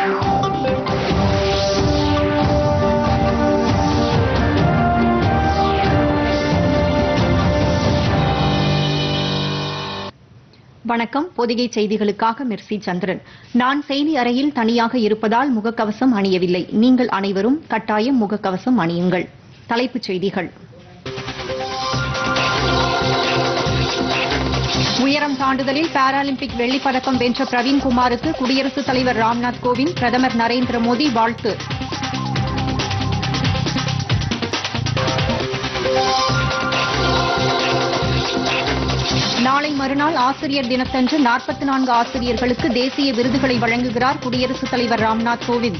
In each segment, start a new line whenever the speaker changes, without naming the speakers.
வணக்கம் பொதிகை செய்திகளுக்காக மெர்சி சந்திரன் நான் செய்தி அறையில் தனியாக இருப்பதால் முகக்கவசம் அணியவில்லை நீங்கள் அனைவரும் கட்டாயம் முகக்கவசம் அணியுங்கள் தலைப்புச் செய்திகள் உயரம் தாண்டுதலில் பாராலிம்பிக் வெள்ளிப் பதக்கம் வென்ற பிரவீன்குமாருக்கு குடியரசுத் தலைவர் ராம்நாத் கோவிந்த் பிரதமர் நரேந்திர மோடி வாழ்த்து நாளை மறுநாள் ஆசிரியர் தினத்தன்று நாற்பத்தி நான்கு ஆசிரியர்களுக்கு தேசிய விருதுகளை வழங்குகிறார் குடியரசுத் தலைவர் ராம்நாத் கோவிந்த்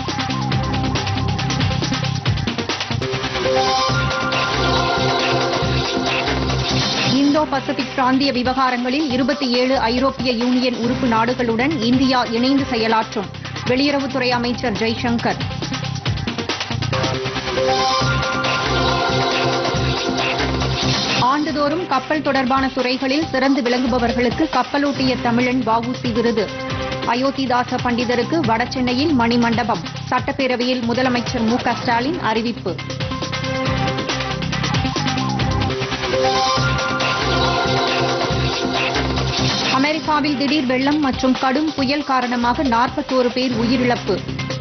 இந்தோ பசிபிக் பிராந்திய விவகாரங்களில் இருபத்தி ஏழு ஐரோப்பிய யூனியன் உறுப்பு நாடுகளுடன் இந்தியா இணைந்து செயலாற்றும் வெளியுறவுத்துறை அமைச்சர் ஜெய்சங்கர் ஆண்டுதோறும் கப்பல் தொடர்பான துறைகளில் சிறந்து விளங்குபவர்களுக்கு கப்பலோட்டிய தமிழன் வஉசி விருது அயோத்திதாச பண்டிதருக்கு வடசென்னையில் மணிமண்டபம் சட்டப்பேரவையில் முதலமைச்சர் மு க ஸ்டாலின் அறிவிப்பு அமெரிக்காவில் திடீர் வெள்ளம் மற்றும் கடும் புயல் காரணமாக நாற்பத்தோரு பேர் உயிரிழப்பு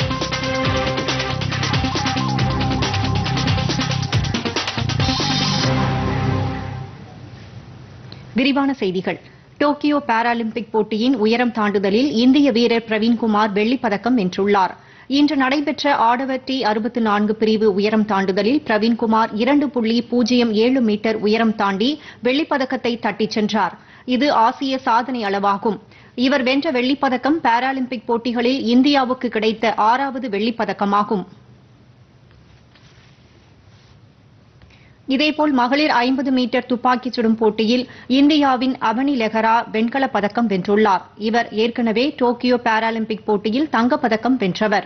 விரிவான செய்திகள் டோக்கியோ பாராலிம்பிக் போட்டியின் உயரம் தாண்டுதலில் இந்திய வீரர் பிரவீன்குமார் வெள்ளிப் பதக்கம் வென்றுள்ளார் இன்று நடைபெற்ற ஆடவர் டி அறுபத்து நான்கு பிரிவு உயரம் தாண்டுதலில் பிரவீன்குமார் இரண்டு புள்ளி பூஜ்ஜியம் ஏழு மீட்டர் உயரம் தாண்டி வெள்ளிப் பதக்கத்தை தட்டிச் சென்றார் இது ஆசிய சாதனை அளவாகும் இவர் வென்ற வெள்ளிப் பதக்கம் பாராலிம்பிக் போட்டிகளில் இந்தியாவுக்கு கிடைத்த ஆறாவது வெள்ளிப் பதக்கமாகும் இதேபோல் மகளிர் ஐம்பது மீட்டர் துப்பாக்கிச் சுடும் போட்டியில் இந்தியாவின் அவனி லெஹரா வெண்கலப் பதக்கம் வென்றுள்ளார் இவர் ஏற்கனவே டோக்கியோ பாராலிம்பிக் போட்டியில் தங்கப்பதக்கம் வென்றவர்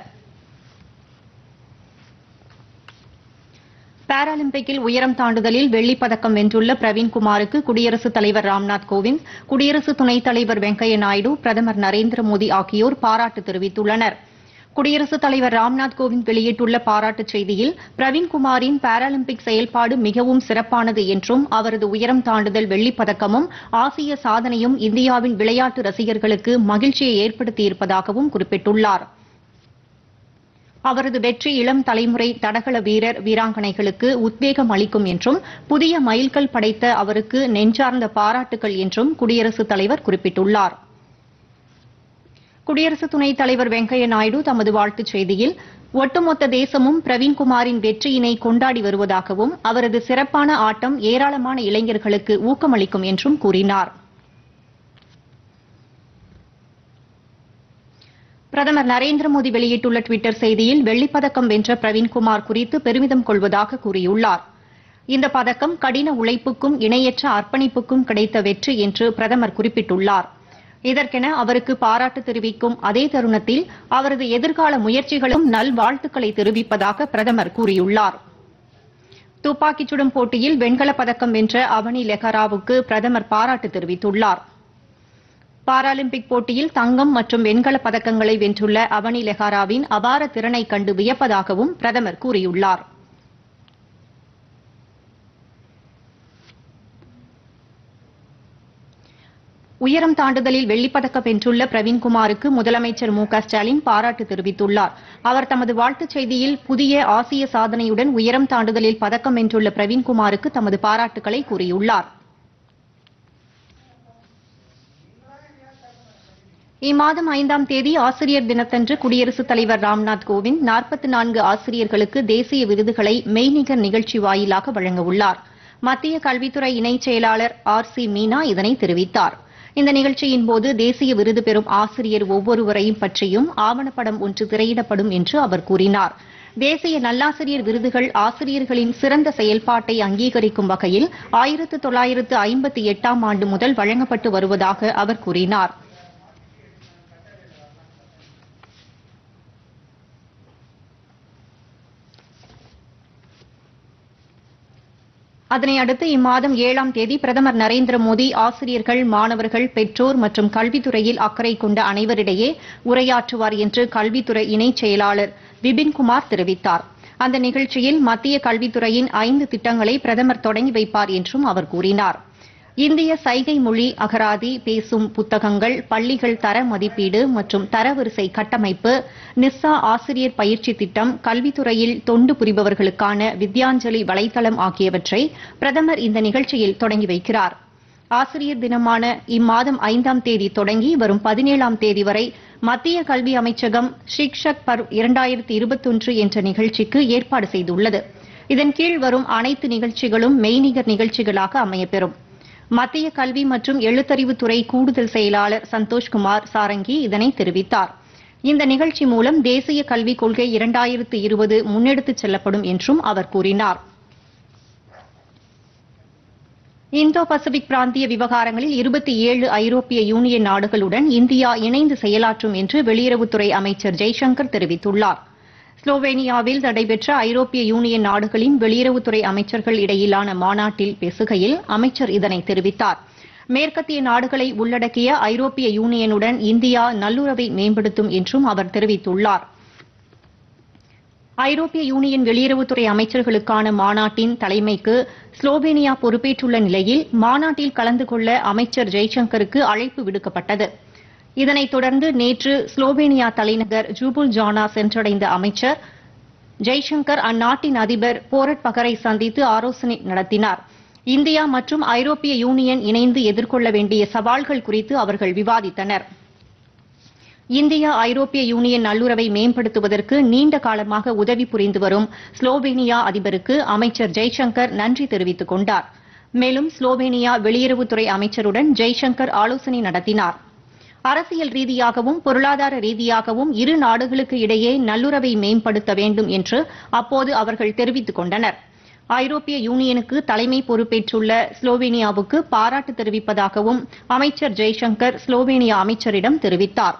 பாராலிம்பிக்கில் உயரம் தாண்டுதலில் வெள்ளிப் பதக்கம் வென்றுள்ள பிரவீன்குமாருக்கு குடியரசுத் தலைவர் ராம்நாத் கோவிந்த் குடியரசு துணைத் தலைவர் வெங்கையா நாயுடு பிரதமர் நரேந்திர மோடி ஆகியோர் பாராட்டு தெரிவித்துள்ளனர் குடியரசுத் தலைவர் ராம்நாத் கோவிந்த் வெளியிட்டுள்ள பாராட்டுச் செய்தியில் பிரவீன்குமாரின் பாராலிம்பிக் செயல்பாடு மிகவும் சிறப்பானது என்றும் அவரது உயரம் தாண்டுதல் வெள்ளிப் பதக்கமும் ஆசிய சாதனையும் இந்தியாவின் விளையாட்டு ரசிகர்களுக்கு மகிழ்ச்சியை ஏற்படுத்தியிருப்பதாகவும் குறிப்பிட்டுள்ளார் அவரது வெற்றி இளம் தலைமுறை தடகள வீரர் வீராங்கனைகளுக்கு உத்வேகம் அளிக்கும் என்றும் புதிய மைல்கல் படைத்த அவருக்கு நெஞ்சார்ந்த பாராட்டுகள் என்றும் குடியரசுத் தலைவர் குறிப்பிட்டுள்ளார் குடியரசு துணைத் தலைவர் வெங்கையா நாயுடு தமது வாழ்த்துச் செய்தியில் ஒட்டுமொத்த தேசமும் பிரவீன்குமாரின் வெற்றியினை கொண்டாடி வருவதாகவும் அவரது சிறப்பான ஆட்டம் ஏராளமான இளைஞர்களுக்கு ஊக்கமளிக்கும் என்றும் கூறினார் பிரதமர் நரேந்திர மோடி வெளியிட்டுள்ள டுவிட்டர் செய்தியில் வெள்ளிப் பதக்கம் வென்ற பிரவீன்குமார் குறித்து பெருமிதம் கொள்வதாக கூறியுள்ளார் இந்த பதக்கம் கடின உழைப்புக்கும் இணையற்ற அர்ப்பணிப்புக்கும் கிடைத்த வெற்றி என்று பிரதமர் குறிப்பிட்டுள்ளார் இதற்கென அவருக்கு பாராட்டு தெரிவிக்கும் அதே தருணத்தில் அவரது எதிர்கால முயற்சிகளும் நல்வாழ்த்துக்களை தெரிவிப்பதாக பிரதமர் கூறியுள்ளார் துப்பாக்கிச் சுடும் போட்டியில் வெண்கலப் பதக்கம் வென்ற அவனி லெஹராவுக்கு பிரதமர் பாராட்டு தெரிவித்துள்ளார் பாராலிம்பிக் போட்டியில் தங்கம் மற்றும் வெண்கலப் பதக்கங்களை வென்றுள்ள அவனி லெஹாராவின் அபார திறனை கண்டு வியப்பதாகவும் பிரதமர் கூறியுள்ளார் உயரம் தாண்டுதலில் வெள்ளிப் பதக்கம் வென்றுள்ள பிரவீன்குமாருக்கு முதலமைச்சர் மு க ஸ்டாலின் பாராட்டு தெரிவித்துள்ளார் அவர் தமது வாழ்த்துச் செய்தியில் புதிய ஆசிய சாதனையுடன் உயரம் தாண்டுதலில் பதக்கம் வென்றுள்ள பிரவீன்குமாருக்கு தமது பாராட்டுக்களை கூறியுள்ளார் இம்மாதம் ஐந்தாம் தேதி ஆசிரியர் தினத்தன்று குடியரசுத் தலைவர் ராம்நாத் கோவிந்த் நாற்பத்தி நான்கு ஆசிரியர்களுக்கு தேசிய விருதுகளை மெய்நிகர் நிகழ்ச்சி வாயிலாக வழங்கவுள்ளார் மத்திய கல்வித்துறை இணைச் செயலாளர் ஆர் சி மீனா இதனை தெரிவித்தார் இந்த நிகழ்ச்சியின் போது தேசிய விருது பெறும் ஆசிரியர் ஒவ்வொருவரையும் பற்றியும் ஆவணப்படம் ஒன்று திரையிடப்படும் என்று அவர் கூறினார் தேசிய நல்லாசிரியர் விருதுகள் ஆசிரியர்களின் சிறந்த செயல்பாட்டை அங்கீகரிக்கும் வகையில் ஆயிரத்து தொள்ளாயிரத்து ஐம்பத்தி எட்டாம் ஆண்டு முதல் வழங்கப்பட்டு வருவதாக அவர் கூறினார் அதனை அடுத்து இம்மாதம் ஏழாம் தேதி பிரதமர் நரேந்திர மோடி ஆசிரியர்கள் மாணவர்கள் பெற்றோர் மற்றும் கல்வித்துறையில் அக்கறை கொண்ட அனைவரிடையே உரையாற்றுவார் என்று கல்வித்துறை இணைச் செயலாளர் விபின்குமார் தெரிவித்தார் அந்த நிகழ்ச்சியில் மத்திய கல்வித்துறையின் ஐந்து திட்டங்களை பிரதமர் தொடங்கி வைப்பார் என்றும் அவர் கூறினார் இந்திய சைகை மொழி அகராதி பேசும் புத்தகங்கள் பள்ளிகள் தர மதிப்பீடு மற்றும் தரவரிசை கட்டமைப்பு நிஸ்ஸா ஆசிரியர் பயிற்சி திட்டம் கல்வித்துறையில் தொண்டு புரிபவர்களுக்கான வித்யாஞ்சலி வலைதளம் ஆகியவற்றை பிரதமர் இந்த நிகழ்ச்சியில் தொடங்கி வைக்கிறார் ஆசிரியர் தினமான இம்மாதம் ஐந்தாம் தேதி தொடங்கி வரும் பதினேழாம் தேதி வரை மத்திய கல்வி அமைச்சகம் ஷிக்ஷக் பர்வ் இரண்டாயிரத்தி இருபத்தொன்று என்ற நிகழ்ச்சிக்கு ஏற்பாடு செய்துள்ளது இதன் கீழ் வரும் அனைத்து நிகழ்ச்சிகளும் மெய்நிகர் நிகழ்ச்சிகளாக அமையப்பெறும் மத்திய கல்வி மற்றும் எழுத்தறிவுத்துறை கூடுதல் செயலாளர் சந்தோஷ்குமார் சாரங்கி இதனை தெரிவித்தார் இந்த நிகழ்ச்சி மூலம் தேசிய கல்விக் கொள்கை இரண்டாயிரத்து இருபது முன்னெடுத்துச் செல்லப்படும் என்றும் அவர் கூறினார் இந்தோ பசிபிக் பிராந்திய விவகாரங்களில் இருபத்தி ஏழு ஐரோப்பிய யூனியன் நாடுகளுடன் இந்தியா இணைந்து செயலாற்றும் என்று வெளியுறவுத்துறை அமைச்சர் ஜெய்சங்கர் தெரிவித்துள்ளார் ஸ்லோவேனியாவில் நடைபெற்ற ஐரோப்பிய யூனியன் நாடுகளின் வெளியுறவுத்துறை அமைச்சர்கள் இடையிலான மாநாட்டில் பேசுகையில் அமைச்சர் இதனை தெரிவித்தார் மேற்கத்திய நாடுகளை உள்ளடக்கிய ஐரோப்பிய யூனியனுடன் இந்தியா நல்லுறவை மேம்படுத்தும் என்றும் அவர் தெரிவித்துள்ளார் ஐரோப்பிய யூனியன் வெளியுறவுத்துறை அமைச்சர்களுக்கான மாநாட்டின் தலைமைக்கு ஸ்லோவேனியா பொறுப்பேற்றுள்ள நிலையில் மாநாட்டில் கலந்து கொள்ள அமைச்சர் ஜெய்சங்கருக்கு அழைப்பு விடுக்கப்பட்டது இதனைத் தொடர்ந்து நேற்று ஸ்லோவேனியா தலைநகர் ஜூபுல் ஜானா சென்றடைந்த அமைச்சர் ஜெய்சங்கர் அந்நாட்டின் அதிபர் போரட் பகரை சந்தித்து ஆலோசனை நடத்தினார் இந்தியா மற்றும் ஐரோப்பிய யூனியன் இணைந்து எதிர்கொள்ள வேண்டிய சவால்கள் குறித்து அவர்கள் விவாதித்தனர் இந்தியா ஐரோப்பிய யூனியன் நல்லுறவை மேம்படுத்துவதற்கு நீண்ட காலமாக உதவி புரிந்து வரும் ஸ்லோவேனியா அதிபருக்கு அமைச்சர் ஜெய்சங்கர் நன்றி தெரிவித்துக் கொண்டார் மேலும் ஸ்லோவேனியா வெளியுறவுத்துறை அமைச்சருடன் ஜெய்சங்கர் ஆலோசனை நடத்தினார் அரசியல் ரீதியாகவும் பொருளாதார ரீதியாகவும் இரு நாடுகளுக்கு இடையே நல்லுறவை மேம்படுத்த வேண்டும் என்று அப்போது அவர்கள் தெரிவித்துக் கொண்டனர் ஐரோப்பிய யூனியனுக்கு தலைமை பொறுப்பேற்றுள்ள ஸ்லோவேனியாவுக்கு பாராட்டு தெரிவிப்பதாகவும் அமைச்சர் ஜெய்சங்கர் ஸ்லோவேனியா அமைச்சரிடம் தெரிவித்தார்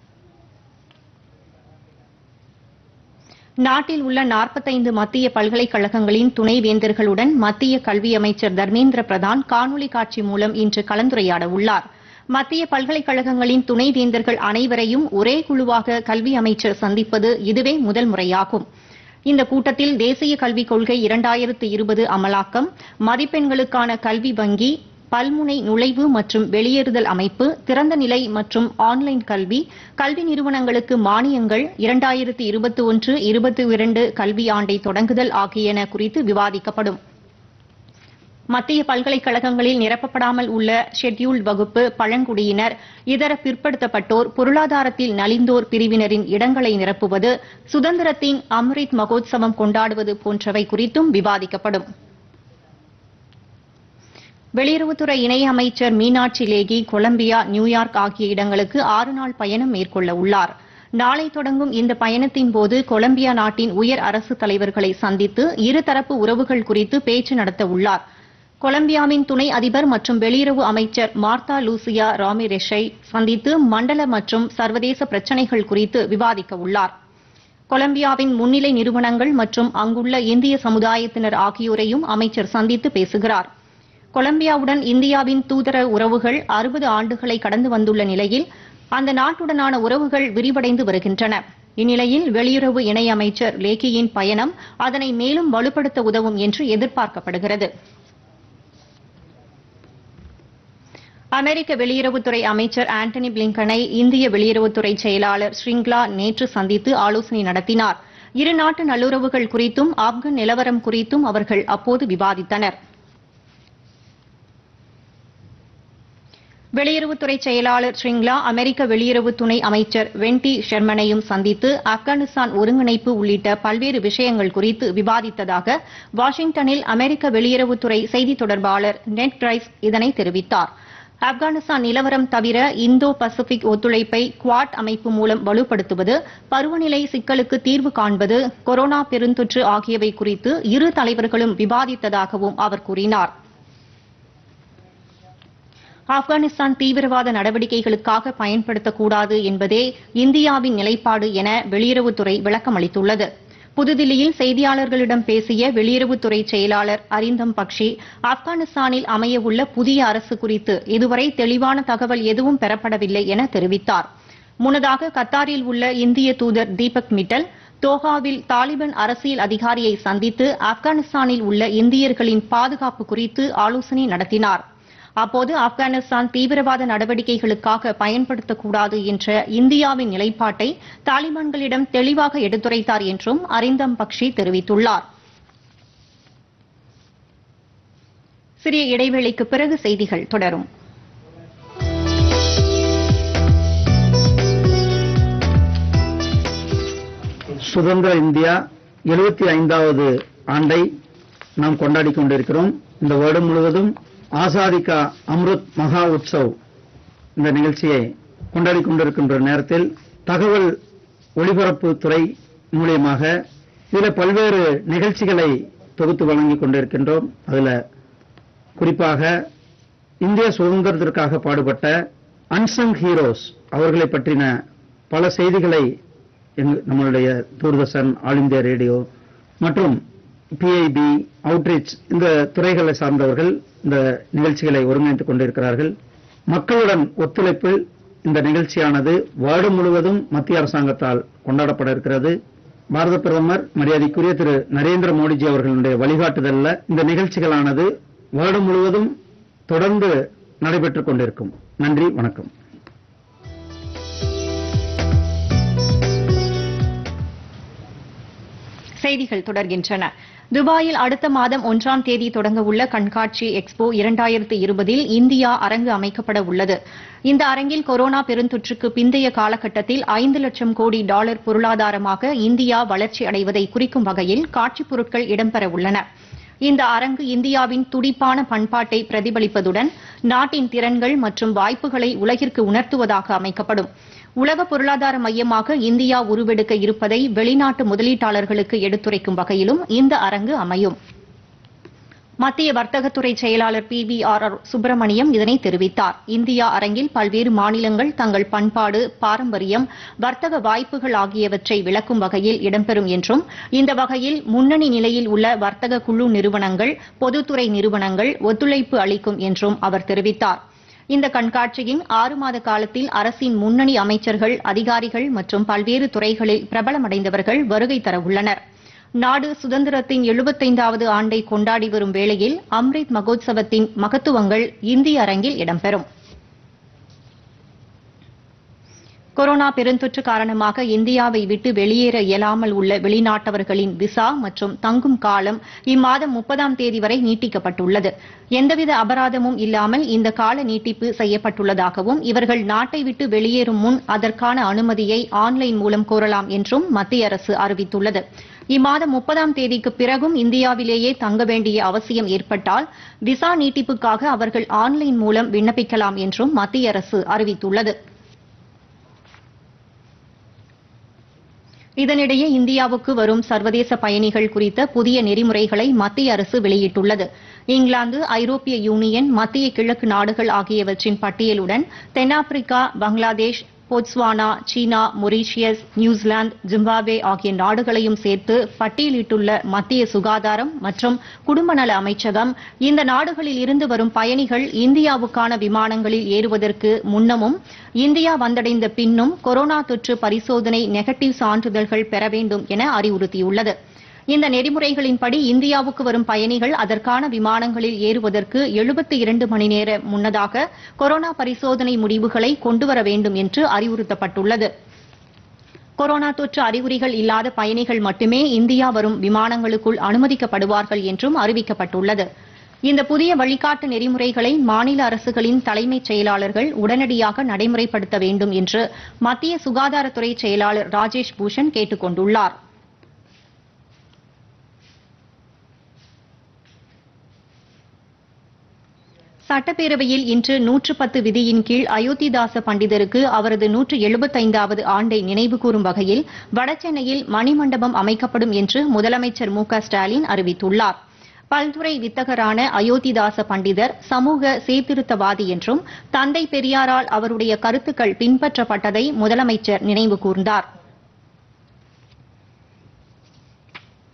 நாட்டில் உள்ள நாற்பத்தைந்து மத்திய பல்கலைக்கழகங்களின் துணைவேந்தர்களுடன் மத்திய கல்வி அமைச்சர் தர்மேந்திர பிரதான் காணொலி காட்சி மூலம் இன்று கலந்துரையாட உள்ளார் மத்திய பல்கலைக்கழகங்களின் துணைவேந்தர்கள் அனைவரையும் ஒரே குழுவாக கல்வி அமைச்சர் சந்திப்பது இதுவே முதல் முறையாகும் இந்த கூட்டத்தில் தேசிய கல்விக் கொள்கை இரண்டாயிரத்து இருபது அமலாக்கம் மதிப்பெண்களுக்கான கல்வி வங்கி பல்முனை நுழைவு மற்றும் வெளியேறுதல் அமைப்பு திறந்த நிலை மற்றும் ஆன்லைன் கல்வி கல்வி நிறுவனங்களுக்கு மானியங்கள் இரண்டாயிரத்து இருபத்தி ஒன்று இருபத்தி இரண்டு கல்வி ஆண்டை தொடங்குதல் ஆகியன குறித்து விவாதிக்கப்படும் மத்திய பல்கலைக்கழகங்களில் நிரப்பப்படாமல் உள்ள ஷெட்யூல்டு வகுப்பு பழங்குடியினர் இதர பிற்படுத்தப்பட்டோர் பொருளாதாரத்தில் நலிந்தோர் பிரிவினரின் இடங்களை நிரப்புவது சுதந்திரத்தின் அம்ரித் மகோத்சவம் கொண்டாடுவது போன்றவை குறித்தும் விவாதிக்கப்படும் வெளியுறவுத்துறை இணையமைச்சர் மீனாட்சி லேகி கொலம்பியா நியூயார்க் ஆகிய இடங்களுக்கு ஆறு நாள் பயணம் மேற்கொள்ள உள்ளார் நாளை தொடங்கும் இந்த பயணத்தின் போது கொலம்பியா நாட்டின் உயர் அரசு தலைவர்களை சந்தித்து இருதரப்பு உறவுகள் குறித்து பேச்சு நடத்த உள்ளார் கொலம்பியாவின் துணை அதிபர் மற்றும் வெளியுறவு அமைச்சர் மார்த்தா லூசியா ராமிரெஷை சந்தித்து மண்டல மற்றும் சர்வதேச பிரச்சினைகள் குறித்து விவாதிக்க உள்ளார் கொலம்பியாவின் முன்னிலை நிறுவனங்கள் மற்றும் அங்குள்ள இந்திய சமுதாயத்தினர் ஆகியோரையும் அமைச்சர் சந்தித்து பேசுகிறார் கொலம்பியாவுடன் இந்தியாவின் தூதர உறவுகள் அறுபது ஆண்டுகளை கடந்து வந்துள்ள நிலையில் அந்த நாட்டுடனான உறவுகள் விரிவடைந்து வருகின்றன இந்நிலையில் வெளியுறவு இணையமைச்சர் லேக்கியின் பயணம் அதனை மேலும் வலுப்படுத்த உதவும் என்று எதிர்பார்க்கப்படுகிறது அமெரிக்க வெளியுறவுத்துறை அமைச்சர் ஆண்டனி பிளிங்கனை இந்திய வெளியுறவுத்துறை செயலாளர் ஸ்ரிங்லா நேற்று சந்தித்து ஆலோசனை நடத்தினார் இரு நாட்டு நல்லுறவுகள் குறித்தும் ஆப்கன் நிலவரம் குறித்தும் அவர்கள் அப்போது விவாதித்தனர் வெளியுறவுத்துறை செயலாளர் ஸ்ரிங்லா அமெரிக்க வெளியுறவு துணை அமைச்சர் வென்டி ஷெர்மனையும் சந்தித்து ஆப்கானிஸ்தான் ஒருங்கிணைப்பு உள்ளிட்ட பல்வேறு விஷயங்கள் குறித்து விவாதித்ததாக வாஷிங்டனில் அமெரிக்க வெளியுறவுத்துறை செய்தி தொடர்பாளர் நெட் பிரைஸ் இதனை தெரிவித்தார் ஆப்கானிஸ்தான் நிலவரம் தவிர இந்தோ பசிபிக் ஒத்துழைப்பை குவாட் அமைப்பு மூலம் வலுப்படுத்துவது பருவநிலை சிக்கலுக்கு தீர்வு காண்பது கொரோனா பெருந்தொற்று ஆகியவை குறித்து இரு தலைவர்களும் விவாதித்ததாகவும் அவர் கூறினார் ஆப்கானிஸ்தான் தீவிரவாத நடவடிக்கைகளுக்காக பயன்படுத்தக்கூடாது என்பதே இந்தியாவின் நிலைப்பாடு என வெளியுறவுத்துறை விளக்கம் அளித்துள்ளது புதுதில்லியில் செய்தியாளர்களிடம் பேசிய வெளியுறவுத்துறை செயலாளர் அரிந்தம் பக்ஷி ஆப்கானிஸ்தானில் அமையவுள்ள புதிய அரசு குறித்து இதுவரை தெளிவான தகவல் எதுவும் பெறப்படவில்லை என தெரிவித்தார் முன்னதாக கத்தாரில் உள்ள இந்திய தூதர் தீபக் மிட்டல் தோஹாவில் தாலிபான் அரசியல் அதிகாரியை சந்தித்து ஆப்கானிஸ்தானில் உள்ள இந்தியர்களின் பாதுகாப்பு குறித்து ஆலோசனை நடத்தினார் அப்போது ஆப்கானிஸ்தான் தீவிரவாத நடவடிக்கைகளுக்காக பயன்படுத்தக்கூடாது என்ற இந்தியாவின் நிலைப்பாட்டை தாலிபான்களிடம் தெளிவாக எடுத்துரைத்தார் என்றும் அரிந்தம் பக்ஷி தெரிவித்துள்ளார் சிறிய இடைவேளைக்கு பிறகு செய்திகள் தொடரும்
சுதந்திர இந்தியா எழுபத்தி ஐந்தாவது ஆண்டை நாம் கொண்டாடி கொண்டிருக்கிறோம் இந்த வருடம் முழுவதும் ஆசாதிகா அம்ருத் மகா உற்சவ் இந்த நிகழ்ச்சியை கொண்டாடி கொண்டிருக்கின்ற நேரத்தில் தகவல் ஒலிபரப்பு துறை மூலியமாக இதில் பல்வேறு நிகழ்ச்சிகளை தொகுத்து வழங்கிக் கொண்டிருக்கின்றோம் அதில் குறிப்பாக இந்திய சுதந்திரத்திற்காக பாடுபட்ட அன்சங் ஹீரோஸ் அவர்களை பற்றின பல செய்திகளை எங்க- நம்மளுடைய தூர்தர்ஷன் ஆல் இந்தியா ரேடியோ மற்றும் பிஐபி அவுட்ரீச் இந்த துறைகளை சார்ந்தவர்கள் இந்த நிகழ்ச்சிகளை ஒருங்கிணைத்துக் கொண்டிருக்கிறார்கள் மக்களுடன் ஒத்துழைப்பில் இந்த நிகழ்ச்சியானது வருடம் முழுவதும் மத்திய அரசாங்கத்தால் கொண்டாடப்பட இருக்கிறது பாரத பிரதமர் மரியாதைக்குரிய திரு நரேந்திர மோடிஜி அவர்களுடைய வழிகாட்டுதல்ல இந்த நிகழ்ச்சிகளானது வருடம் முழுவதும் தொடர்ந்து நடைபெற்றுக் கொண்டிருக்கும் நன்றி வணக்கம்
செய்திகள் தொடர்கின்றன துபாயில் அடுத்த மாதம் ஒன்றாம் தேதி தொடங்க உள்ள கண்காட்சி எக்ஸ்போ இரண்டாயிரத்து இருபதில் இந்தியா அரங்கு அமைக்கப்பட உள்ளது இந்த அரங்கில் கொரோனா பெருந்தொற்றுக்கு பிந்தைய காலகட்டத்தில் ஐந்து லட்சம் கோடி டாலர் பொருளாதாரமாக இந்தியா வளர்ச்சி அடைவதை குறிக்கும் வகையில் காட்சிப் பொருட்கள் இடம்பெற உள்ளன இந்த அரங்கு இந்தியாவின் துடிப்பான பண்பாட்டை பிரதிபலிப்பதுடன் நாட்டின் திறன்கள் மற்றும் வாய்ப்புகளை உலகிற்கு உணர்த்துவதாக அமைக்கப்படும் உலக பொருளாதார மையமாக இந்தியா உருவெடுக்க இருப்பதை வெளிநாட்டு முதலீட்டாளர்களுக்கு எடுத்துரைக்கும் வகையிலும் இந்த அரங்கு அமையும் மத்திய வர்த்தகத்துறை செயலாளர் P V R R Subramaniam இதனை தெரிவித்தார் இந்தியா அரங்கில் பல்வேறு மாநிலங்கள் தங்கள் பண்பாடு பாரம்பரியம் வர்த்தக வாய்ப்புகள் ஆகியவற்றை விளக்கும் வகையில் இடம்பெறும் என்றும் இந்த வகையில் முன்னணி நிலையில் உள்ள வர்த்தக குழு நிறுவனங்கள் பொதுத்துறை நிறுவனங்கள் ஒத்துழைப்பு அளிக்கும் என்றும் அவர் தெரிவித்தார் இந்த கண்காட்சியின் ஆறு மாத காலத்தில் அரசின் முன்னணி அமைச்சர்கள் அதிகாரிகள் மற்றும் பல்வேறு துறைகளில் பிரபலமடைந்தவர்கள் வருகை தரவுள்ளனர் நாடு சுதந்திரத்தின் எழுபத்தைந்தாவது ஆண்டை கொண்டாடி வரும் வேளையில் அம்ரித் மகோத்சவத்தின் மகத்துவங்கள் இந்திய அரங்கில் இடம்பெறும் கொரோனா பெருந்தொற்று காரணமாக இந்தியாவை விட்டு வெளியேற இயலாமல் உள்ள வெளிநாட்டவர்களின் விசா மற்றும் தங்கும் காலம் இம்மாதம் முப்பதாம் தேதி வரை நீட்டிக்கப்பட்டுள்ளது எந்தவித அபராதமும் இல்லாமல் இந்த கால நீட்டிப்பு செய்யப்பட்டுள்ளதாகவும் இவர்கள் நாட்டை விட்டு வெளியேறும் முன் அதற்கான அனுமதியை ஆன்லைன் மூலம் கோரலாம் என்றும் மத்திய அரசு அறிவித்துள்ளது இம்மாதம் முப்பதாம் தேதிக்கு பிறகும் இந்தியாவிலேயே தங்க வேண்டிய அவசியம் ஏற்பட்டால் விசா நீட்டிப்புக்காக அவர்கள் ஆன்லைன் மூலம் விண்ணப்பிக்கலாம் என்றும் மத்திய அரசு அறிவித்துள்ளது இதனிடையே இந்தியாவுக்கு வரும் சர்வதேச பயணிகள் குறித்த புதிய நெறிமுறைகளை மத்திய அரசு வெளியிட்டுள்ளது இங்கிலாந்து ஐரோப்பிய யூனியன் மத்திய கிழக்கு நாடுகள் ஆகியவற்றின் பட்டியலுடன் தென்னாப்பிரிக்கா பங்களாதேஷ் போட்ஸ்வானா சீனா மொரீஷியஸ் நியூசிலாந்து ஜிம்பாப்வே ஆகிய நாடுகளையும் சேர்த்து பட்டியலிட்டுள்ள மத்திய சுகாதாரம் மற்றும் குடும்ப நல அமைச்சகம் இந்த நாடுகளில் இருந்து வரும் பயணிகள் இந்தியாவுக்கான விமானங்களில் ஏறுவதற்கு முன்னமும் இந்தியா வந்தடைந்த பின்னும் கொரோனா தொற்று பரிசோதனை நெகட்டிவ் சான்றிதழ்கள் பெற வேண்டும் என அறிவுறுத்தியுள்ளது இந்த நெறிமுறைகளின்படி இந்தியாவுக்கு வரும் பயணிகள் அதற்கான விமானங்களில் ஏறுவதற்கு 72 இரண்டு மணி நேர முன்னதாக கொரோனா பரிசோதனை முடிவுகளை கொண்டுவர வேண்டும் என்று அறிவுறுத்தப்பட்டுள்ளது கொரோனா தொற்று அறிகுறிகள் இல்லாத பயணிகள் மட்டுமே இந்தியா வரும் விமானங்களுக்குள் அனுமதிக்கப்படுவார்கள் என்றும் அறிவிக்கப்பட்டுள்ளது இந்த புதிய வழிகாட்டு நெறிமுறைகளை மாநில அரசுகளின் தலைமைச் செயலாளர்கள் உடனடியாக நடைமுறைப்படுத்த வேண்டும் என்று மத்திய சுகாதாரத்துறை செயலாளர் ராஜேஷ் பூஷன் கேட்டுக் கொண்டுள்ளார் சட்டப்பேரவையில் இன்று நூற்று பத்து விதியின் கீழ் அயோத்திதாச பண்டிதருக்கு அவரது நூற்று எழுபத்தைந்தாவது ஆண்டை நினைவுகூரும் வகையில் வடசென்னையில் மணிமண்டபம் அமைக்கப்படும் என்று முதலமைச்சர் மு க ஸ்டாலின் அறிவித்துள்ளார் பல்துறை வித்தகரான அயோத்திதாச பண்டிதர் சமூக சீர்திருத்தவாதி என்றும் தந்தை பெரியாரால் அவருடைய கருத்துக்கள் பின்பற்றப்பட்டதை முதலமைச்சர் நினைவு கூர்ந்தார்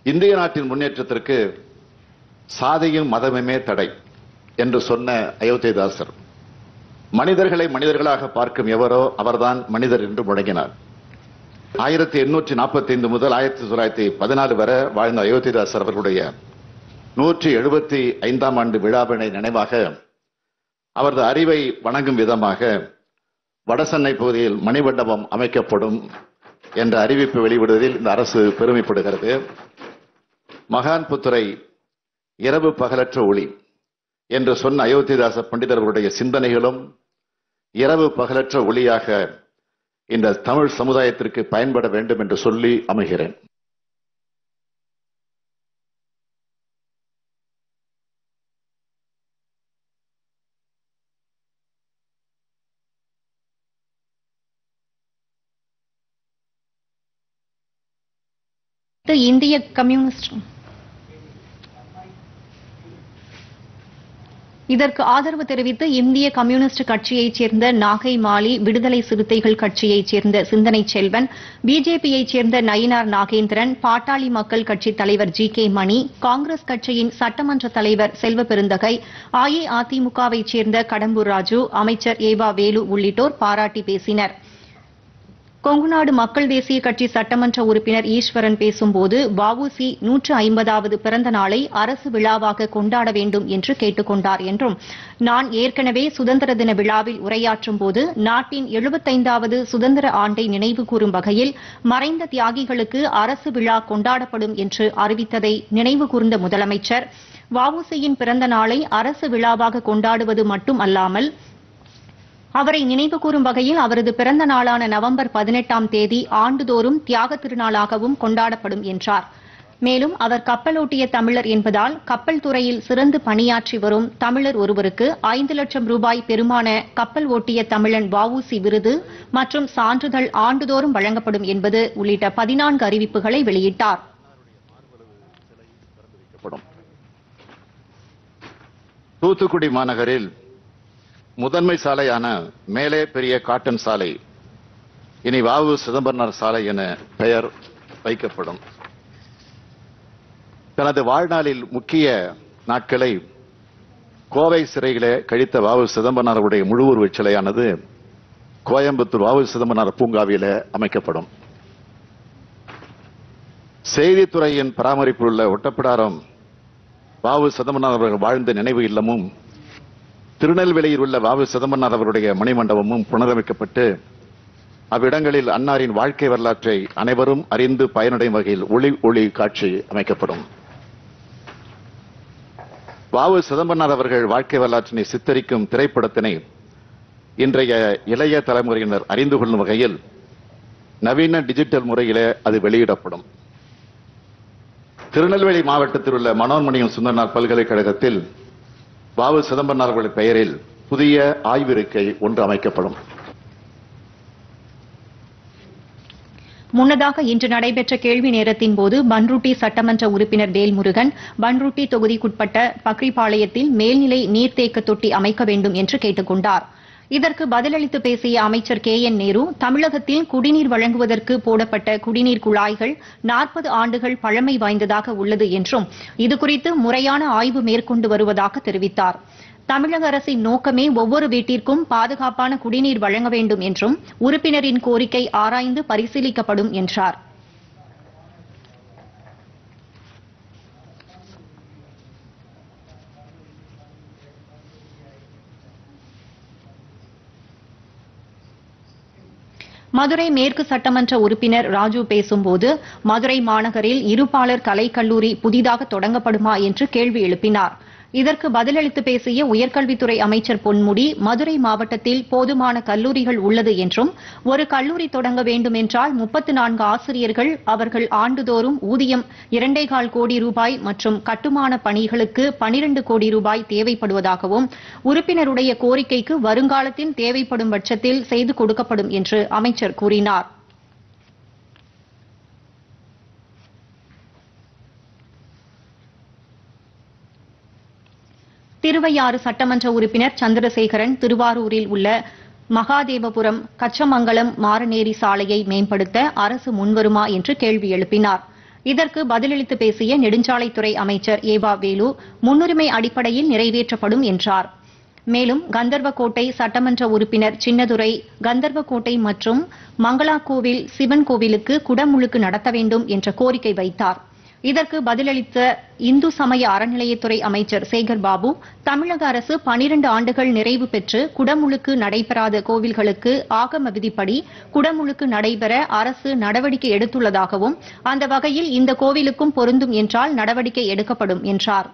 இந்திய நாட்டின் முன்னேற்றத்திற்கு சாதியும் மதமுமே தடை என்று சொன்ன அயோத்திதாசர் மனிதர்களை மனிதர்களாக பார்க்கும் எவரோ அவர்தான் மனிதர் என்று முழங்கினார் ஆயிரத்தி எண்ணூற்றி நாற்பத்தி ஐந்து முதல் ஆயிரத்தி தொள்ளாயிரத்தி பதினாலு வரை வாழ்ந்த அயோத்திதாசர் அவர்களுடைய நூற்றி எழுபத்தி ஐந்தாம் ஆண்டு விழாவினை நினைவாக அவரது அறிவை வணங்கும் விதமாக வடசென்னை பகுதியில் மணிமண்டபம் அமைக்கப்படும் என்ற அறிவிப்பு வெளிவிடுவதில் இந்த அரசு பெருமைப்படுகிறது மகான் புத்துரை இரவு பகலற்ற ஒளி என்று சொன்ன அயோத்திதாச பண்டிதர்களுடைய சிந்தனைகளும் இரவு பகலற்ற ஒளியாக இந்த தமிழ் சமுதாயத்திற்கு பயன்பட வேண்டும் என்று சொல்லி அமைகிறேன்
இந்திய கம்யூனிஸ்ட் இதற்கு ஆதரவு தெரிவித்து இந்திய கம்யூனிஸ்ட் கட்சியைச் சேர்ந்த நாகை மாலி விடுதலை சிறுத்தைகள் கட்சியைச் சேர்ந்த சிந்தனை செல்வன் பிஜேபியைச் சேர்ந்த நயினார் நாகேந்திரன் பாட்டாளி மக்கள் கட்சித் தலைவர் ஜி கே மணி காங்கிரஸ் கட்சியின் சட்டமன்ற தலைவர் செல்வ பெருந்தகை அஇஅதிமுகவைச் சேர்ந்த கடம்பூர் ராஜு அமைச்சர் ஏவா வேலு உள்ளிட்டோர் பாராட்டி பேசினர் கொங்குநாடு மக்கள் தேசிய கட்சி சட்டமன்ற உறுப்பினர் ஈஸ்வரன் பேசும்போது வஉசி நூற்று ஐம்பதாவது பிறந்த நாளை அரசு விழாவாக கொண்டாட வேண்டும் என்று கேட்டுக் கொண்டார் என்றும் நான் ஏற்கனவே சுதந்திர தின விழாவில் உரையாற்றும் போது நாட்டின் எழுபத்தைந்தாவது சுதந்திர ஆண்டை நினைவு கூறும் வகையில் மறைந்த தியாகிகளுக்கு அரசு விழா கொண்டாடப்படும் என்று அறிவித்ததை நினைவு கூர்ந்த முதலமைச்சர் வஉசியின் பிறந்த நாளை அரசு விழாவாக கொண்டாடுவது மட்டும் அல்லாமல் அவரை நினைவு கூறும் வகையில் அவரது பிறந்த நாளான நவம்பர் பதினெட்டாம் தேதி ஆண்டுதோறும் தியாக திருநாளாகவும் கொண்டாடப்படும் என்றார் மேலும் அவர் கப்பலோட்டிய தமிழர் என்பதால் கப்பல் துறையில் சிறந்து பணியாற்றி வரும் தமிழர் ஒருவருக்கு ஐந்து லட்சம் ரூபாய் பெருமான கப்பல் ஓட்டிய தமிழன் வஉசி விருது மற்றும் சான்றிதழ் ஆண்டுதோறும் வழங்கப்படும் என்பது உள்ளிட்ட பதினான்கு அறிவிப்புகளை வெளியிட்டார்
வைக்கப்படும் தூத்துக்குடி மாநகரில் முதன்மை சாலையான மேலே பெரிய காட்டன் சாலை இனி வாவு சிதம்பரனார் சாலை என பெயர் வைக்கப்படும் தனது வாழ்நாளில் முக்கிய நாட்களை கோவை சிறையிலே கழித்த வாவு சிதம்பரனாருடைய முழு உருவச் சிலையானது கோயம்புத்தூர் வாவு சிதம்பரனார் பூங்காவிலே அமைக்கப்படும் செய்தித்துறையின் பராமரிப்பில் உள்ள ஒட்டப்பிடாரம் வாவு சிதம்பரனார் அவர்கள் வாழ்ந்த நினைவு இல்லமும் திருநெல்வேலியில் உள்ள வாவு சிதம்பரனார் அவருடைய மணிமண்டபமும் புனரமைக்கப்பட்டு அவ்விடங்களில் அன்னாரின் வாழ்க்கை வரலாற்றை அனைவரும் அறிந்து பயனடையும் வகையில் ஒளி ஒளி காட்சி அமைக்கப்படும் வாவு சிதம்பரனார் அவர்கள் வாழ்க்கை வரலாற்றினை சித்தரிக்கும் திரைப்படத்தினை இன்றைய இளைய தலைமுறையினர் அறிந்து கொள்ளும் வகையில் நவீன டிஜிட்டல் முறையிலே அது வெளியிடப்படும் திருநெல்வேலி மாவட்டத்தில் உள்ள மனோன்மணியம் சுந்தரனார் பல்கலைக்கழகத்தில் வாவு சிதம்பரனார் அவர்கள் பெயரில் புதிய ஆய்விருக்கை ஒன்று அமைக்கப்படும்
முன்னதாக இன்று நடைபெற்ற கேள்வி நேரத்தின் போது பன்ருட்டி சட்டமன்ற உறுப்பினர் வேல்முருகன் பன்ருட்டி தொகுதிக்குட்பட்ட பக்ரிபாளையத்தில் மேல்நிலை நீர்த்தேக்க தொட்டி அமைக்க வேண்டும் என்று கேட்டுக் கொண்டார் இதற்கு பதிலளித்து பேசிய அமைச்சர் கே என் நேரு தமிழகத்தில் குடிநீர் வழங்குவதற்கு போடப்பட்ட குடிநீர் குழாய்கள் நாற்பது ஆண்டுகள் பழமை வாய்ந்ததாக உள்ளது என்றும் இதுகுறித்து முறையான ஆய்வு மேற்கொண்டு வருவதாக தெரிவித்தார் தமிழக அரசின் நோக்கமே ஒவ்வொரு வீட்டிற்கும் பாதுகாப்பான குடிநீர் வழங்க வேண்டும் என்றும் உறுப்பினரின் கோரிக்கை ஆராய்ந்து பரிசீலிக்கப்படும் என்றார் மதுரை மேற்கு சட்டமன்ற உறுப்பினர் ராஜு பேசும்போது மதுரை மாநகரில் இருப்பாளர் கலைக்கல்லூரி புதிதாக தொடங்கப்படுமா என்று கேள்வி எழுப்பினார் இதற்கு பதிலளித்து பேசிய உயர்கல்வித்துறை அமைச்சர் பொன்முடி மதுரை மாவட்டத்தில் போதுமான கல்லூரிகள் உள்ளது என்றும் ஒரு கல்லூரி தொடங்க வேண்டும் என்றால் முப்பத்து நான்கு ஆசிரியர்கள் அவர்கள் ஆண்டுதோறும் ஊதியம் இரண்டேகால் கோடி ரூபாய் மற்றும் கட்டுமான பணிகளுக்கு பனிரண்டு கோடி ரூபாய் தேவைப்படுவதாகவும் உறுப்பினருடைய கோரிக்கைக்கு வருங்காலத்தில் தேவைப்படும் பட்சத்தில் செய்து கொடுக்கப்படும் என்று அமைச்சர் கூறினார் திருவையாறு சட்டமன்ற உறுப்பினர் சந்திரசேகரன் திருவாரூரில் உள்ள மகாதேவபுரம் கச்சமங்கலம் மாரநேரி சாலையை மேம்படுத்த அரசு முன்வருமா என்று கேள்வி எழுப்பினார் இதற்கு பதிலளித்து பேசிய நெடுஞ்சாலைத்துறை அமைச்சர் ஏவா வேலு முன்னுரிமை அடிப்படையில் நிறைவேற்றப்படும் என்றார் மேலும் கந்தர்வக்கோட்டை சட்டமன்ற உறுப்பினர் சின்னதுரை கந்தர்வக்கோட்டை மற்றும் மங்களாக்கோவில் சிவன் கோவிலுக்கு குடமுழுக்கு நடத்த வேண்டும் என்ற கோரிக்கை வைத்தார் இதற்கு பதிலளித்த இந்து சமய அறநிலையத்துறை அமைச்சர் சேகர் பாபு தமிழக அரசு பனிரண்டு ஆண்டுகள் நிறைவு பெற்று குடமுழுக்கு நடைபெறாத கோவில்களுக்கு ஆகம விதிப்படி குடமுழுக்கு நடைபெற அரசு நடவடிக்கை எடுத்துள்ளதாகவும் அந்த வகையில் இந்த கோவிலுக்கும் பொருந்தும் என்றால் நடவடிக்கை எடுக்கப்படும் என்றார்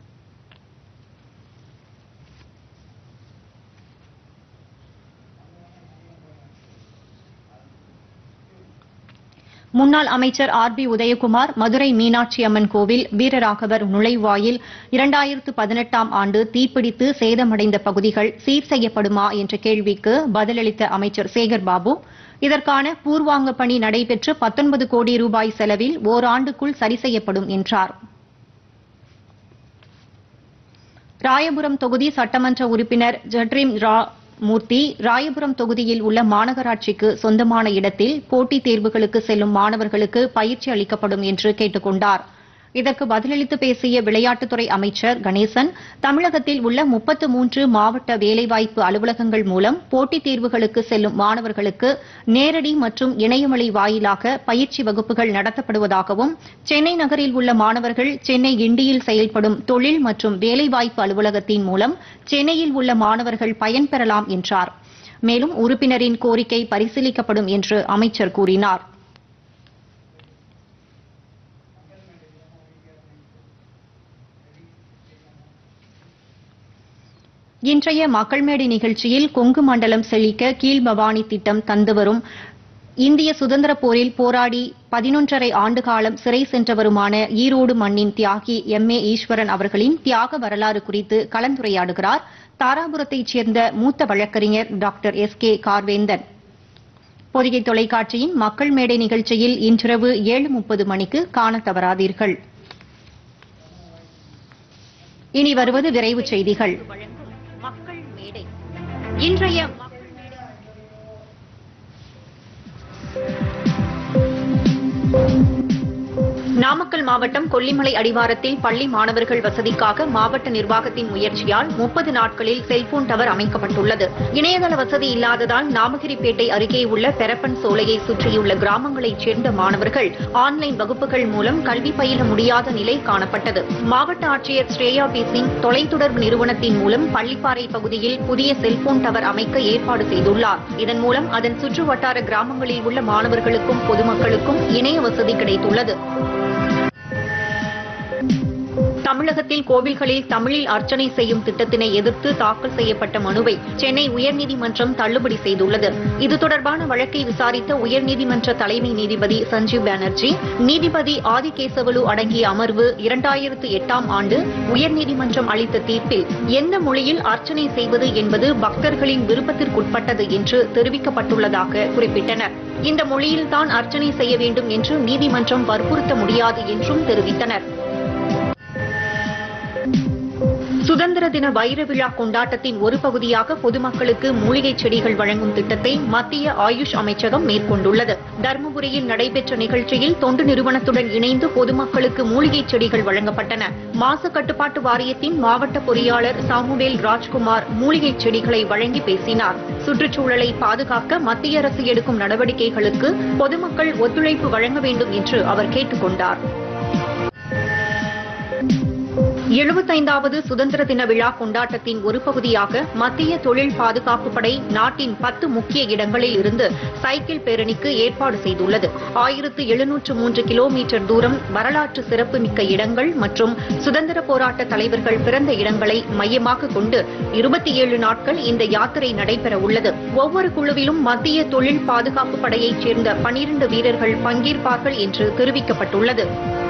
முன்னாள் அமைச்சர் ஆர் பி உதயகுமார் மதுரை மீனாட்சி அம்மன் கோவில் வீரராகவர் நுழைவாயில் இரண்டாயிரத்து பதினெட்டாம் ஆண்டு தீப்பிடித்து சேதமடைந்த பகுதிகள் சீர் செய்யப்படுமா என்ற கேள்விக்கு பதிலளித்த அமைச்சர் சேகர் பாபு இதற்கான பூர்வாங்க பணி நடைபெற்று பத்தொன்பது கோடி ரூபாய் செலவில் ஓராண்டுக்குள் சரி செய்யப்படும் என்றார் ராயபுரம் தொகுதி சட்டமன்ற உறுப்பினர் ஜட்ரிம் ரா மூர்த்தி ராயபுரம் தொகுதியில் உள்ள மாநகராட்சிக்கு சொந்தமான இடத்தில் போட்டித் தேர்வுகளுக்கு செல்லும் மாணவர்களுக்கு பயிற்சி அளிக்கப்படும் என்று கேட்டுக் கொண்டார் இதற்கு பதிலளித்து பேசிய விளையாட்டுத்துறை அமைச்சர் கணேசன் தமிழகத்தில் உள்ள முப்பத்து மூன்று மாவட்ட வேலைவாய்ப்பு அலுவலகங்கள் மூலம் போட்டித் தேர்வுகளுக்கு செல்லும் மாணவர்களுக்கு நேரடி மற்றும் இணையவழி வாயிலாக பயிற்சி வகுப்புகள் நடத்தப்படுவதாகவும் சென்னை நகரில் உள்ள மாணவர்கள் சென்னை கிண்டியில் செயல்படும் தொழில் மற்றும் வேலைவாய்ப்பு அலுவலகத்தின் மூலம் சென்னையில் உள்ள மாணவர்கள் பயன்பெறலாம் என்றார் மேலும் உறுப்பினரின் கோரிக்கை பரிசீலிக்கப்படும் என்று அமைச்சர் கூறினார் இன்றைய மக்கள் மேடை நிகழ்ச்சியில் கொங்கு மண்டலம் செழிக்க கீழ்பவானி திட்டம் தந்து வரும் இந்திய சுதந்திரப் போரில் போராடி பதினொன்றரை ஆண்டு காலம் சிறை சென்றவருமான ஈரோடு மண்ணின் தியாகி எம் ஏ ஈஸ்வரன் அவர்களின் தியாக வரலாறு குறித்து கலந்துரையாடுகிறார் தாராபுரத்தைச் சேர்ந்த மூத்த வழக்கறிஞர் doctor S K Karvendhan Podhigai தொலைக்காட்சியின் மக்கள் மேடை நிகழ்ச்சியில் இன்றிரவு ஏழு முப்பது மணிக்கு காணத் தவறாதீர்கள் இனி வருவது விரைவுச் செய்திகள் மக்கள் மேடை இன்றைய மக்கள் மேடை நாமக்கல் மாவட்டம் கொல்லிமலை அடிவாரத்தில் பள்ளி மாணவர்கள் வசதிக்காக மாவட்ட நிர்வாகத்தின் முயற்சியால் முப்பது நாட்களில் செல்போன் டவர் அமைக்கப்பட்டுள்ளது இணையதள வசதி இல்லாததால் நாமகிரிப்பேட்டை அருகே உள்ள பெரப்பன் சோலையை சுற்றியுள்ள கிராமங்களைச் சேர்ந்த மாணவர்கள் ஆன்லைன் வகுப்புகள் மூலம் கல்வி பயில முடியாத நிலை காணப்பட்டது மாவட்ட ஆட்சியர் ஸ்ரேயா பி சிங் தொலைத்தொடர்பு நிறுவனத்தின் மூலம் பள்ளிப்பாறை பகுதியில் புதிய செல்போன் டவர் அமைக்க ஏற்பாடு செய்துள்ளார் இதன் மூலம் அதன் சுற்று வட்டார கிராமங்களில் உள்ள மாணவர்களுக்கும் பொதுமக்களுக்கும் இணைய வசதி கிடைத்துள்ளது தமிழகத்தில் கோவில்களில் தமிழில் அர்ச்சனை செய்யும் திட்டத்தினை எதிர்த்து தாக்கல் செய்யப்பட்ட மனுவை சென்னை உயர்நீதிமன்றம் தள்ளுபடி செய்துள்ளது இது தொடர்பான வழக்கை விசாரித்த உயர்நீதிமன்ற தலைமை நீதிபதி சஞ்சீவ் பானர்ஜி நீதிபதி ஆதிகேசவலு அடங்கிய அமர்வு இரண்டாயிரத்து எட்டாம் ஆண்டு உயர்நீதிமன்றம் அளித்த தீர்ப்பில் எந்த மொழியில் அர்ச்சனை செய்வது என்பது பக்தர்களின் விருப்பத்திற்குட்பட்டது என்று தெரிவிக்கப்பட்டுள்ளதாக குறிப்பிட்டனர் இந்த மொழியில்தான் அர்ச்சனை செய்ய வேண்டும் என்று நீதிமன்றம் வற்புறுத்த முடியாது என்றும் தெரிவித்தனர் சுதந்திர தின வைர விழா கொண்டாட்டத்தின் ஒரு பகுதியாக பொதுமக்களுக்கு மூலிகைச் செடிகள் வழங்கும் திட்டத்தை மத்திய ஆயுஷ் அமைச்சகம் மேற்கொண்டுள்ளது தருமபுரியில் நடைபெற்ற நிகழ்ச்சியில் தொண்டு நிறுவனத்துடன் இணைந்து பொதுமக்களுக்கு மூலிகைச் செடிகள் வழங்கப்பட்டன மாசு கட்டுப்பாட்டு வாரியத்தின் மாவட்ட பொறியாளர் சாமுவேல் ராஜ்குமார் மூலிகைச் செடிகளை வழங்கி பேசினார் சுற்றுச்சூழலை பாதுகாக்க மத்திய அரசு எடுக்கும் நடவடிக்கைகளுக்கு பொதுமக்கள் ஒத்துழைப்பு வழங்க வேண்டும் என்று அவர் கேட்டுக் கொண்டார் எழுபத்தைந்தாவது சுதந்திர தின விழா கொண்டாட்டத்தின் ஒரு பகுதியாக மத்திய தொழில் பாதுகாப்பு படை நாட்டின் பத்து முக்கிய இடங்களில் இருந்து சைக்கிள் பேரணிக்கு ஏற்பாடு செய்துள்ளது ஆயிரத்து எழுநூற்று மூன்று கிலோமீட்டர் தூரம் வரலாற்று சிறப்புமிக்க இடங்கள் மற்றும் சுதந்திர போராட்ட தலைவர்கள் பிறந்த இடங்களை மையமாக கொண்டு இருபத்தி ஏழு நாட்கள் இந்த யாத்திரை நடைபெற உள்ளது ஒவ்வொரு குழுவிலும் மத்திய தொழில் பாதுகாப்பு படையைச் சேர்ந்த பனிரண்டு வீரர்கள் பங்கேற்பார்கள் என்று தெரிவிக்கப்பட்டுள்ளது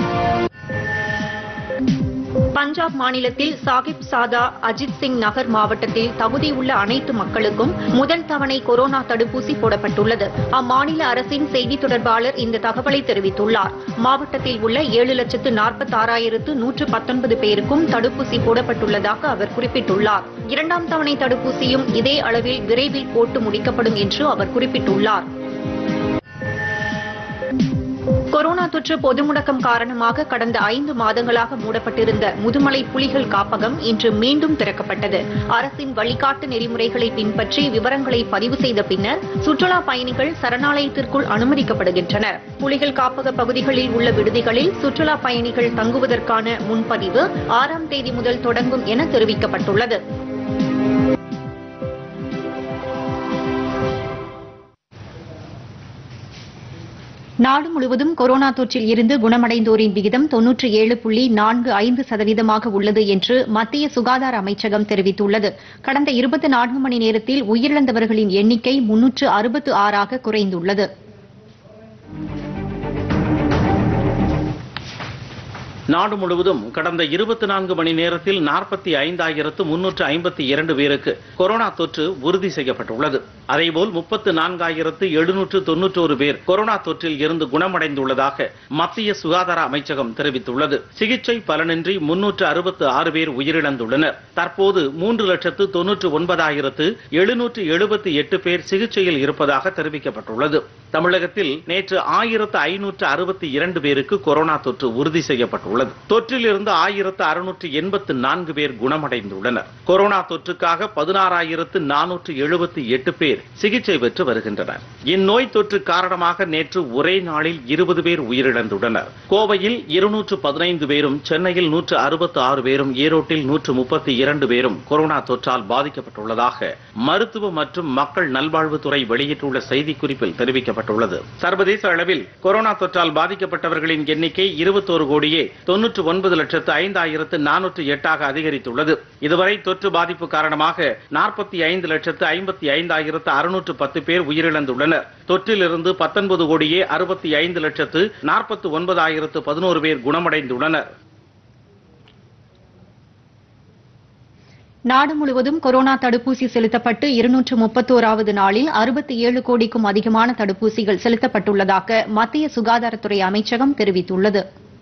பஞ்சாப் மாநிலத்தில் சாகிப் சாதா அஜித் சிங் நகர் மாவட்டத்தில் தகுதியுள்ள அனைத்து மக்களுக்கும் முதல் தவணை கொரோனா தடுப்பூசி போடப்பட்டுள்ளது அம்மாநில அரசின் செய்தி தொடர்பாளர் இந்த தகவலை தெரிவித்துள்ளார் மாவட்டத்தில் உள்ள ஏழு லட்சத்து நாற்பத்தாறாயிரத்து நூற்று பத்தொன்பது பேருக்கும் தடுப்பூசி போடப்பட்டுள்ளதாக அவர் குறிப்பிட்டுள்ளார் இரண்டாம் தவணை தடுப்பூசியும் இதே அளவில் விரைவில் போட்டு முடிக்கப்படும் என்று அவர் குறிப்பிட்டுள்ளார் கொரோனா தொற்று பொது முடக்கம் காரணமாக கடந்த ஐந்து மாதங்களாக மூடப்பட்டிருந்த முதுமலை புலிகள் காப்பகம் இன்று மீண்டும் திறக்கப்பட்டது அரசின் வழிகாட்டு நெறிமுறைகளை பின்பற்றி விவரங்களை பதிவு செய்த பின்னர் சுற்றுலா பயணிகள் சரணாலயத்திற்குள் அனுமதிக்கப்படுகின்றனர் புலிகள் காப்பக பகுதிகளில் உள்ள விடுதிகளில் சுற்றுலா பயணிகள் தங்குவதற்கான முன்பதிவு ஆறாம் தேதி முதல் தொடங்கும் என தெரிவிக்கப்பட்டுள்ளது நாடு முழுவதும் கொரோனா தொற்றில் இருந்து குணமடைந்தோரின் விகிதம் தொன்னூற்றி ஏழு புள்ளி நான்கு ஐந்து சதவீதமாக உள்ளது என்று மத்திய சுகாதார அமைச்சகம் தெரிவித்துள்ளது கடந்த இருபத்தி நான்கு மணி நேரத்தில் உயிரிழந்தவர்களின் எண்ணிக்கை முன்னூற்று அறுபத்து ஆறாக குறைந்துள்ளது
நாடு முழுவதும் கடந்த இருபத்தி நான்கு மணி நேரத்தில் நாற்பத்தி ஐந்தாயிரத்து முன்னூற்று ஐம்பத்தி இரண்டு பேருக்கு கொரோனா தொற்று உறுதி செய்யப்பட்டுள்ளது அதேபோல் முப்பத்து நான்காயிரத்து எழுநூற்று தொன்னூற்றோரு பேர் கொரோனா தொற்றில் இருந்து குணமடைந்துள்ளதாக மத்திய சுகாதார அமைச்சகம் தெரிவித்துள்ளது சிகிச்சை பலனின்றி முன்னூற்று அறுபத்து ஆறு பேர் உயிரிழந்துள்ளனர் தற்போது மூன்று லட்சத்து தொன்னூற்று ஒன்பதாயிரத்து எழுநூற்று எழுபத்தி எட்டு பேர் சிகிச்சையில் இருப்பதாக தெரிவிக்கப்பட்டுள்ளது தமிழகத்தில் நேற்று ஆயிரத்து ஐநூற்று அறுபத்தி இரண்டு பேருக்கு கொரோனா தொற்று உறுதி செய்யப்பட்டுள்ளது தொற்றில் இருந்து ஆயிரத்து அறுநூற்று எண்பத்து நான்கு பேர் குணமடைந்துள்ளனர் கொரோனா தொற்றுக்காக பதினாறாயிரத்து நானூற்று எழுபத்தி எட்டு பேர் சிகிச்சை பெற்று வருகின்றனர் இந்நோய் தொற்று காரணமாக நேற்று ஒரே நாளில் இருபது பேர் உயிரிழந்துள்ளனர் கோவையில் இருநூற்று பதினைந்து பேரும் சென்னையில் நூற்று அறுபத்தி ஆறு பேரும் ஈரோட்டில் நூற்று முப்பத்தி இரண்டு பேரும் கொரோனா தொற்றால் பாதிக்கப்பட்டுள்ளதாக மருத்துவ மற்றும் மக்கள் நல்வாழ்வுத்துறை வெளியிட்டுள்ள செய்திக்குறிப்பில் தெரிவிக்கப்பட்டுள்ளது சர்வதேச அளவில் கொரோனா தொற்றால் பாதிக்கப்பட்டவர்களின் எண்ணிக்கை இருபத்தோரு கோடியே தொன்னூற்று ஒன்பது லட்சத்து ஐந்தாயிரத்து நானூற்று எட்டாக அதிகரித்துள்ளது இதுவரை தொற்று பாதிப்பு காரணமாக நாற்பத்தி ஐந்து லட்சத்து ஐம்பத்தி ஐந்தாயிரத்து அறுநூற்று பத்து பேர் உயிரிழந்துள்ளனர் தொற்றிலிருந்து பத்தொன்பது கோடியே அறுபத்தி ஐந்து லட்சத்து நாற்பத்தி ஒன்பதாயிரத்து பதினோரு பேர் குணமடைந்துள்ளனர்
நாடு முழுவதும் கொரோனா தடுப்பூசி செலுத்தப்பட்டு இருநூற்று முப்பத்தோராவது நாளில் அறுபத்தி ஏழு கோடிக்கும் அதிகமான தடுப்பூசிகள் செலுத்தப்பட்டுள்ளதாக மத்திய சுகாதாரத்துறை அமைச்சகம் தெரிவித்துள்ளது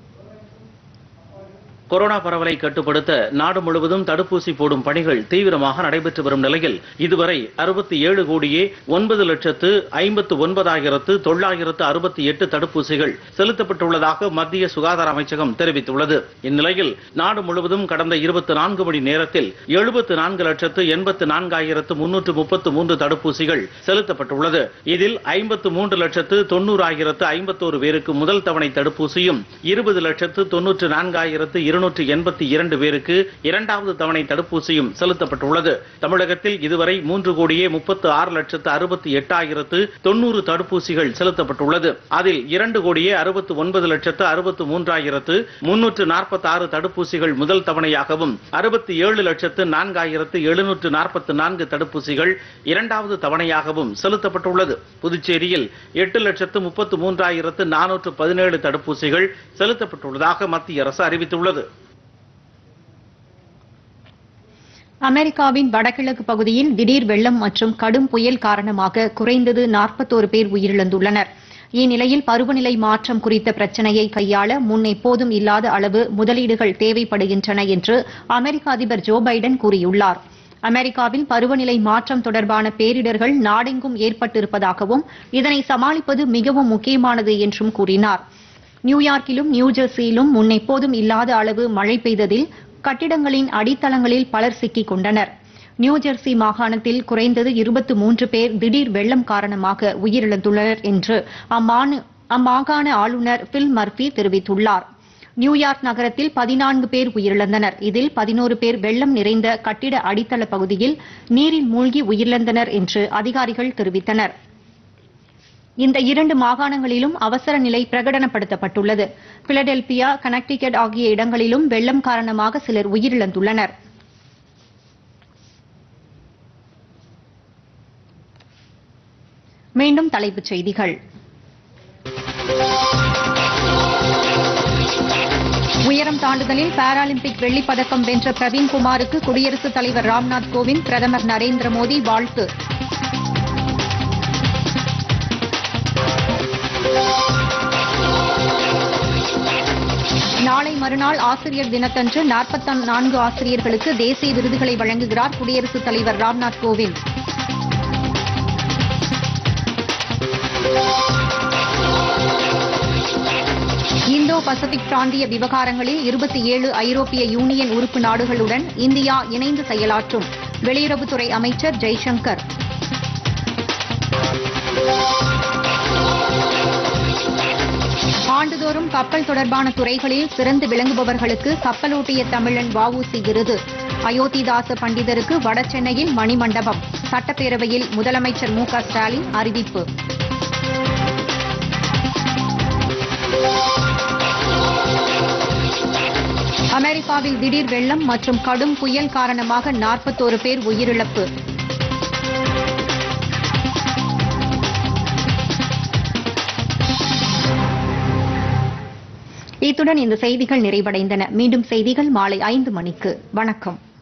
கொரோனா பரவலை கட்டுப்படுத்த நாடு முழுவதும் தடுப்பூசி போடும் பணிகள் தீவிரமாக நடைபெற்று வரும் நிலையில் இதுவரை அறுபத்தி ஏழு கோடியே ஒன்பது லட்சத்து ஐம்பத்து ஒன்பதாயிரத்து தொள்ளாயிரத்து அறுபத்தி எட்டு தடுப்பூசிகள் செலுத்தப்பட்டுள்ளதாக மத்திய சுகாதார அமைச்சகம் தெரிவித்துள்ளது இந்நிலையில் நாடு முழுவதும் கடந்த இருபத்தி நான்கு மணி நேரத்தில் எழுபத்து நான்கு லட்சத்து எண்பத்து நான்காயிரத்து முன்னூற்று முப்பத்து மூன்று தடுப்பூசிகள் செலுத்தப்பட்டுள்ளது இதில் ஐம்பத்து மூன்று லட்சத்து தொண்ணூறாயிரத்து ஐம்பத்தோரு பேருக்கு முதல் தவணை தடுப்பூசியும் இருபது லட்சத்து தொன்னூற்று நான்காயிரத்து இருநூற்று எண்பத்தி இரண்டு பேருக்கு இரண்டாவது தவணை தடுப்பூசியும் செலுத்தப்பட்டுள்ளது தமிழகத்தில் இதுவரை மூன்று கோடியே முப்பத்து ஆறு லட்சத்து அறுபத்தி எட்டாயிரத்து தொண்ணூறு தடுப்பூசிகள் செலுத்தப்பட்டுள்ளது அதில் இரண்டு கோடியே அறுபத்து ஒன்பது லட்சத்து அறுபத்து மூன்றாயிரத்து முன்னூற்று நாற்பத்தி ஆறு தடுப்பூசிகள் முதல் தவணையாகவும் அறுபத்தி ஏழு லட்சத்து நான்காயிரத்து எழுநூற்று நாற்பத்தி நான்கு தடுப்பூசிகள் இரண்டாவது தவணையாகவும் செலுத்தப்பட்டுள்ளது புதுச்சேரியில் எட்டு லட்சத்து முப்பத்து மூன்றாயிரத்து நானூற்று பதினேழு தடுப்பூசிகள் செலுத்தப்பட்டுள்ளதாக மத்திய அரசு அறிவித்துள்ளது
அமெரிக்காவின் வடகிழக்கு பகுதியில் திடீர் வெள்ளம் மற்றும் கடும் புயல் காரணமாக குறைந்தது நாற்பத்தோரு பேர் உயிரிழந்துள்ளனர் இந்நிலையில் பருவநிலை மாற்றம் குறித்த பிரச்சினையை கையாள முன் எப்போதும் இல்லாத அளவு முதலீடுகள் தேவைப்படுகின்றன என்று அமெரிக்க அதிபர் ஜோ பைடன் கூறியுள்ளார் அமெரிக்காவில் பருவநிலை மாற்றம் தொடர்பான பேரிடர்கள் நாடெங்கும் ஏற்பட்டிருப்பதாகவும் இதனை சமாளிப்பது மிகவும் முக்கியமானது என்றும் கூறினார் நியூயார்க்கிலும் நியூஜெர்சியிலும் முன்னெப்போதும் இல்லாத அளவு மழை பெய்ததில் கட்டிடங்களின் அடித்தளங்களில் பலர் சிக்கிக் கொண்டனர் நியூஜெர்சி மாகாணத்தில் குறைந்தது இருபத்து மூன்று பேர் திடீர் வெள்ளம் காரணமாக உயிரிழந்துள்ளனர் என்று அம்மாநு- அம்மாகாண ஆளுநர் பில் மர்பி தெரிவித்துள்ளார் நியூயார்க் நகரத்தில் பதினான்கு பேர் உயிரிழந்தனர் இதில் பதினோரு பேர் வெள்ளம் நிறைந்த கட்டிட அடித்தள பகுதியில் நீரில் மூழ்கி உயிரிழந்தனர் என்று அதிகாரிகள் தெரிவித்தனர் இந்த இரண்டு மாகாணங்களிலும் அவசர நிலை பிரகடனப்படுத்தப்பட்டுள்ளது பிலடெல்பியா கனெக்டிகட் ஆகிய இடங்களிலும் வெள்ளம் காரணமாக சிலர் உயிரிழந்துள்ளனர் மீண்டும் தலைப்புச் செய்திகள் உயரம் தாண்டுதலில் பாராலிம்பிக் வெள்ளிப் பதக்கம் வென்ற பிரவீன் குமாருக்கு குடியரசுத் தலைவர் ராம்நாத் கோவிந்த் பிரதமர் நரேந்திர மோடி வாழ்த்து நாளை மறுநாள் ஆசிரியர் தினத்தன்று நாற்பத்தி நான்கு ஆசிரியர்களுக்கு தேசிய விருதுகளை வழங்குகிறார் குடியரசுத் தலைவர் ராம்நாத் கோவிந்த் இந்தோ பசிபிக் பிராந்திய விவகாரங்களில் இருபத்தி ஏழு ஐரோப்பிய யூனியன் உறுப்பு நாடுகளுடன் இந்தியா இணைந்து செயலாற்றும் வெளியுறவுத்துறை அமைச்சர் ஜெய்சங்கர் ஆண்டுதோறும் கப்பல் தொடர்பான துறைகளில் சிறந்து விளங்குபவர்களுக்கு கப்பலோட்டிய தமிழன் வஉசி விருது அயோத்திதாச பண்டிதருக்கு வடசென்னையில் மணிமண்டபம் சட்டப்பேரவையில் முதலமைச்சர் மு க ஸ்டாலின் அறிவிப்பு அமெரிக்காவில் திடீர் வெள்ளம் மற்றும் கடும் புயல் காரணமாக நாற்பத்தோரு பேர் உயிரிழப்பு இத்துடன் இந்த செய்திகள் நிறைவடைந்தன மீண்டும் செய்திகள் மாலை ஐந்து மணிக்கு வணக்கம்